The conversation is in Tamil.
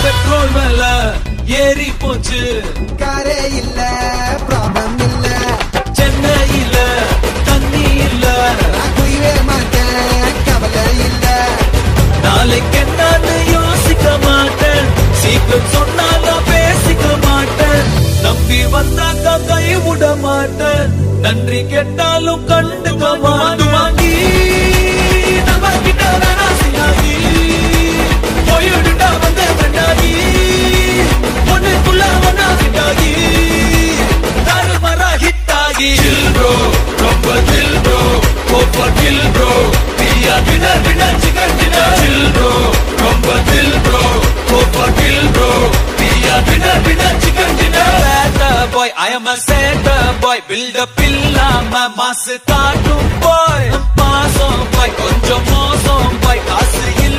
பெட்ரோல் வில ஏறி போச்சு காரே இல்ல ப்ராப்ளம் இல்ல சென்னையில தண்ணி இல்ல நான் குடிவே மாட்டேன் கவலை இல்ல நாளைக்கு என்னன்னு யோசிக்க மாட்டேன் சீக்கிரம் சொன்னாலும் பேசிக்க மாட்டேன் நம்பி வந்தாக்கா கை விட மாட்டேன் நன்றி கேட்டாலும் கண்டுக்க மாட்டேன் வாங்கி நம்ம கிட்ட வேணா சிலாகி போயிடுடா வந்து ஃப்ரெண்டாகி ஒண்ணுக்குள்ள ஒன்னா ஃபிட்டாகி தாறுமாறா ஹிட் ஆகி ப்ரோ ரொம்ப தில் ப்ரோ ஓப்பர் கில் ப்ரோ பிரியா dinner dinner chicken dinner chill bro ரொம்ப தில் ப்ரோ ஓப்பர் கில் ப்ரோ பிரியா dinner dinner chicken dinner boy I am a setter boy build up இல்லாம மாசு காட்டும் பாய் பாசம் பாய் கொஞ்சம் மோசம் பாய் காசு